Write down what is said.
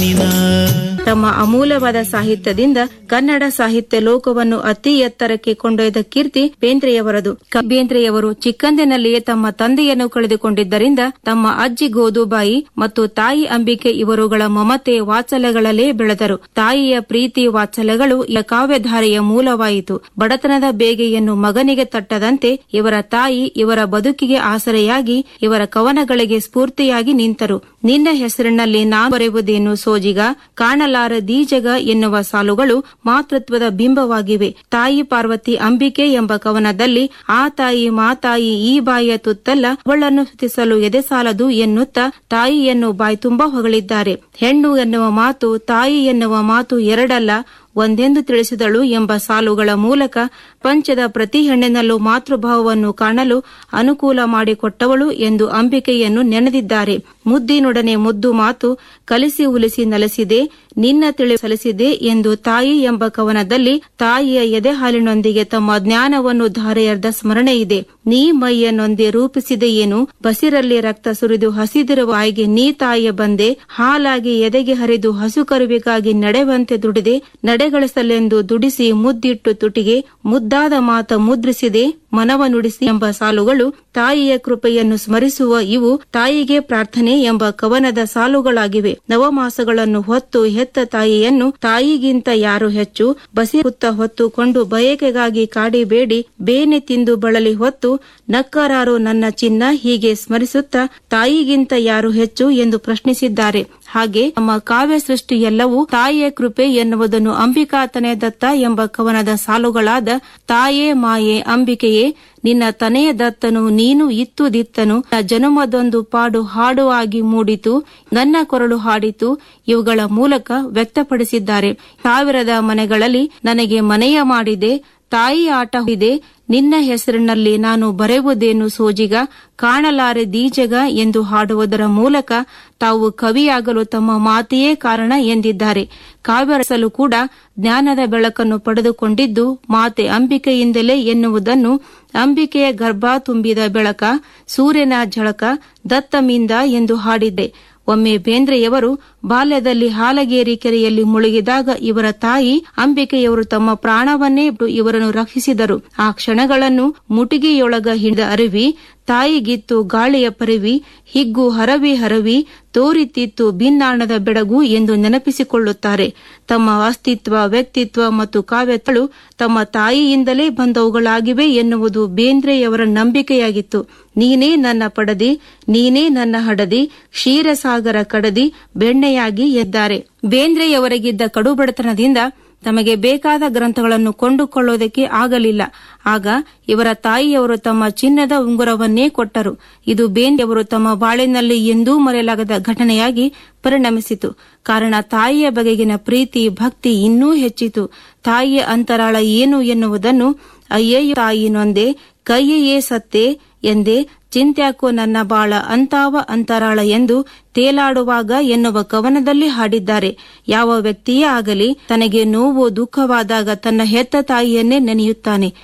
ನಾನಿನ ತಮ್ಮ ಅಮೂಲ್ಯವಾದ ಸಾಹಿತ್ಯದಿಂದ ಕನ್ನಡ ಸಾಹಿತ್ಯ ಲೋಕವನ್ನು ಅತಿ ಎತ್ತರಕ್ಕೆ ಕೊಂಡೊಯ್ದ ಕೀರ್ತಿ ಬೇಂದ್ರೆಯವರದು ಕ- ಬೇಂದ್ರೆಯವರು ಚಿಕ್ಕಂದಿನಲ್ಲಿಯೇ ತಮ್ಮ ತಂದೆಯನ್ನು ಕಳೆದುಕೊಂಡಿದ್ದರಿಂದ ತಮ್ಮ ಅಜ್ಜಿ ಗೋದುಬಾಯಿ ಮತ್ತು ತಾಯಿ ಅಂಬಿಕೆ ಇವರುಗಳ ಮಮತೆ ವಾತ್ಸಲ್ಯಗಳಲ್ಲೇ ಬೆಳೆದರು ತಾಯಿಯ ಪ್ರೀತಿ ವಾತ್ಸಲ್ಯಗಳು ಈ ಕಾವ್ಯಧಾರೆಯ ಮೂಲವಾಯಿತು ಬಡತನದ ಬೇಗೆಯನ್ನು ಮಗನಿಗೆ ತಟ್ಟದಂತೆ ಇವರ ತಾಯಿ ಇವರ ಬದುಕಿಗೆ ಆಸರೆಯಾಗಿ ಇವರ ಕವನಗಳಿಗೆ ಸ್ಫೂರ್ತಿಯಾಗಿ ನಿಂತರು ನಿನ್ನ ಹೆಸರಿನಲ್ಲಿ ನಾನು ಬರೆಯುವುದೇನು ಸೋಜಿಗ ಕಾಣಲಾರ ದೀಜಗ ಎನ್ನುವ ಸಾಲುಗಳು ಮಾತೃತ್ವದ ಬಿಂಬವಾಗಿವೆ ತಾಯಿ ಪಾರ್ವತಿ ಅಂಬಿಕೆ ಎಂಬ ಕವನದಲ್ಲಿ ಆ ತಾಯಿ ಮಾತಾಯಿ ಈ ಬಾಯಿಯ ತುತ್ತಲ್ಲ ಅವಳನ್ನು ಸ್ತುತಿಸಲು ಎದೆ ಸಾಲದು ಎನ್ನುತ್ತಾ ತಾಯಿಯನ್ನು ಬಾಯಿ ತುಂಬಾ ಹೊಗಳಿದ್ದಾರೆ ಹೆಣ್ಣು ಎನ್ನುವ ಮಾತು ತಾಯಿ ಎನ್ನುವ ಮಾತು ಎರಡಲ್ಲ ಒಂದೆಂದು ತಿಳಿಸಿದಳು ಎಂಬ ಸಾಲುಗಳ ಮೂಲಕ ಪಂಚದ ಪ್ರತಿ ಹೆಣ್ಣಿನಲ್ಲೂ ಮಾತೃಭಾವವನ್ನು ಕಾಣಲು ಅನುಕೂಲ ಮಾಡಿಕೊಟ್ಟವಳು ಎಂದು ಅಂಬಿಕೆಯನ್ನು ನೆನೆದಿದ್ದಾರೆ ಮುದ್ದಿನೊಡನೆ ಮುದ್ದು ಮಾತು ಕಲಿಸಿ ಉಲಿಸಿ ನಲಿಸಿದೆ ನಿನ್ನ ತಿಳಿ ಸಲಿಸಿದೆ ಎಂದು ತಾಯಿ ಎಂಬ ಕವನದಲ್ಲಿ ತಾಯಿಯ ಎದೆ ಹಾಲಿನೊಂದಿಗೆ ತಮ್ಮ ಜ್ಞಾನವನ್ನು ಧಾರೆಯರ್ದ ಸ್ಮರಣೆ ಇದೆ ನೀ ಮೈಯನ್ನೊಂದೇ ರೂಪಿಸಿದೆಯೇನು ಬಸಿರಲ್ಲಿ ರಕ್ತ ಸುರಿದು ಹಸಿದಿರುವ ಆಯ್ಗೆ ನೀ ತಾಯಿಯ ಬಂದೆ ಹಾಲಾಗಿ ಎದೆಗೆ ಹರಿದು ಹಸು ಕರುವಿಗಾಗಿ ನಡೆವಂತೆ ದುಡಿದೆ ನಡೆಗಳಿಸಲೆಂದು ದುಡಿಸಿ ಮುದ್ದಿಟ್ಟು ತುಟಿಗೆ ಮುದ್ದಾದ ಮಾತ ಮುದ್ರಿಸಿದೆ ಮನವ ನುಡಿಸಿ ಎಂಬ ಸಾಲುಗಳು ತಾಯಿಯ ಕೃಪೆಯನ್ನು ಸ್ಮರಿಸುವ ಇವು ತಾಯಿಗೆ ಪ್ರಾರ್ಥನೆ ಎಂಬ ಕವನದ ಸಾಲುಗಳಾಗಿವೆ ನವಮಾಸಗಳನ್ನು ಹೊತ್ತು ಹೆತ್ತ ತಾಯಿಯನ್ನು ತಾಯಿಗಿಂತ ಯಾರು ಹೆಚ್ಚು ಬಸಿ ಹುತ್ತ ಹೊತ್ತುಕೊಂಡು ಬಯಕೆಗಾಗಿ ಕಾಡಿಬೇಡಿ ಬೇನೆ ತಿಂದು ಬಳಲಿ ಹೊತ್ತು ನಕ್ಕರಾರು ನನ್ನ ಚಿನ್ನ ಹೀಗೆ ಸ್ಮರಿಸುತ್ತಾ ತಾಯಿಗಿಂತ ಯಾರು ಹೆಚ್ಚು ಎಂದು ಪ್ರಶ್ನಿಸಿದ್ದಾರೆ ಹಾಗೆ ನಮ್ಮ ಕಾವ್ಯ ಸೃಷ್ಟಿ ಎಲ್ಲವೂ ತಾಯಿಯ ಕೃಪೆ ಎನ್ನುವುದನ್ನು ಅಂಬಿಕಾತನೇ ದತ್ತ ಎಂಬ ಕವನದ ಸಾಲುಗಳಾದ ತಾಯೇ ಮಾಯೆ ಅಂಬಿಕೆಯೇ ನಿನ್ನ ತನೆಯ ದತ್ತನು ನೀನು ಇತ್ತು ದಿತ್ತನು ನನ್ನ ಜನುಮದೊಂದು ಪಾಡು ಹಾಡು ಆಗಿ ಮೂಡಿತು ನನ್ನ ಕೊರಳು ಹಾಡಿತು ಇವುಗಳ ಮೂಲಕ ವ್ಯಕ್ತಪಡಿಸಿದ್ದಾರೆ ಸಾವಿರದ ಮನೆಗಳಲ್ಲಿ ನನಗೆ ಮನೆಯ ಮಾಡಿದೆ ತಾಯಿ ಆಟ ಇದೆ ನಿನ್ನ ಹೆಸರಿನಲ್ಲಿ ನಾನು ಬರೆಯುವುದೇನು ಸೋಜಿಗ ಕಾಣಲಾರೆ ದೀಜಗ ಎಂದು ಹಾಡುವುದರ ಮೂಲಕ ತಾವು ಕವಿಯಾಗಲು ತಮ್ಮ ಮಾತೆಯೇ ಕಾರಣ ಎಂದಿದ್ದಾರೆ ಕಾವ್ಯರಸಲು ಕೂಡ ಜ್ಞಾನದ ಬೆಳಕನ್ನು ಪಡೆದುಕೊಂಡಿದ್ದು ಮಾತೆ ಅಂಬಿಕೆಯಿಂದಲೇ ಎನ್ನುವುದನ್ನು ಅಂಬಿಕೆಯ ಗರ್ಭ ತುಂಬಿದ ಬೆಳಕ ಸೂರ್ಯನ ಝಳಕ ದತ್ತಮಿಂದ ಎಂದು ಹಾಡಿದ್ದೆ ಒಮ್ಮೆ ಬೇಂದ್ರೆಯವರು ಬಾಲ್ಯದಲ್ಲಿ ಹಾಲಗೇರಿ ಕೆರೆಯಲ್ಲಿ ಮುಳುಗಿದಾಗ ಇವರ ತಾಯಿ ಅಂಬಿಕೆಯವರು ತಮ್ಮ ಪ್ರಾಣವನ್ನೇ ಬಿಟ್ಟು ಇವರನ್ನು ರಕ್ಷಿಸಿದರು ಆ ಕ್ಷಣಗಳನ್ನು ಮುಟಿಗೆಯೊಳಗ ಹಿಡಿದ ಅರಿವಿ ತಾಯಿಗಿತ್ತು ಗಾಳಿಯ ಪರಿವಿ ಹಿಗ್ಗು ಹರವಿ ಹರವಿ ತೋರಿತಿತ್ತು ಭಿನ್ನಾಣದ ಬೆಡಗು ಎಂದು ನೆನಪಿಸಿಕೊಳ್ಳುತ್ತಾರೆ ತಮ್ಮ ಅಸ್ತಿತ್ವ ವ್ಯಕ್ತಿತ್ವ ಮತ್ತು ಕಾವ್ಯಗಳು ತಮ್ಮ ತಾಯಿಯಿಂದಲೇ ಬಂದವುಗಳಾಗಿವೆ ಎನ್ನುವುದು ಬೇಂದ್ರೆಯವರ ನಂಬಿಕೆಯಾಗಿತ್ತು ನೀನೇ ನನ್ನ ಪಡದಿ ನೀನೇ ನನ್ನ ಹಡದಿ ಕ್ಷೀರಸಾಗರ ಕಡದಿ ಬೆಣ್ಣೆಯಾಗಿ ಎದ್ದಾರೆ ಬೇಂದ್ರೆಯವರಿಗಿದ್ದ ಕಡುಬಡತನದಿಂದ ತಮಗೆ ಬೇಕಾದ ಗ್ರಂಥಗಳನ್ನು ಕೊಂಡುಕೊಳ್ಳುವುದಕ್ಕೆ ಆಗಲಿಲ್ಲ ಆಗ ಇವರ ತಾಯಿಯವರು ತಮ್ಮ ಚಿನ್ನದ ಉಂಗುರವನ್ನೇ ಕೊಟ್ಟರು ಇದು ಬೇಂದ್ರೆಯವರು ತಮ್ಮ ಬಾಳಿನಲ್ಲಿ ಎಂದೂ ಮರೆಯಲಾಗದ ಘಟನೆಯಾಗಿ ಪರಿಣಮಿಸಿತು ಕಾರಣ ತಾಯಿಯ ಬಗೆಗಿನ ಪ್ರೀತಿ ಭಕ್ತಿ ಇನ್ನೂ ಹೆಚ್ಚಿತು ತಾಯಿಯ ಅಂತರಾಳ ಏನು ಎನ್ನುವುದನ್ನು ಅಯ್ಯಯ್ಯೋ ತಾಯಿ ನೊಂದೆ ಕೈಯೇ ಸತ್ತೆ ಎಂದೇ ಚಿಂತ್ಯಾಕೋ ನನ್ನ ಬಾಳ ಅಂತಾವ ಅಂತರಾಳ ಎಂದು ತೇಲಾಡುವಾಗ ಎನ್ನುವ ಕವನದಲ್ಲಿ ಹಾಡಿದ್ದಾರೆ ಯಾವ ವ್ಯಕ್ತಿಯೇ ಆಗಲಿ ತನಗೆ ನೋವು ದುಃಖವಾದಾಗ ತನ್ನ ಹೆತ್ತ ತಾಯಿಯನ್ನೇ ನೆನೆಯುತ್ತಾನೆ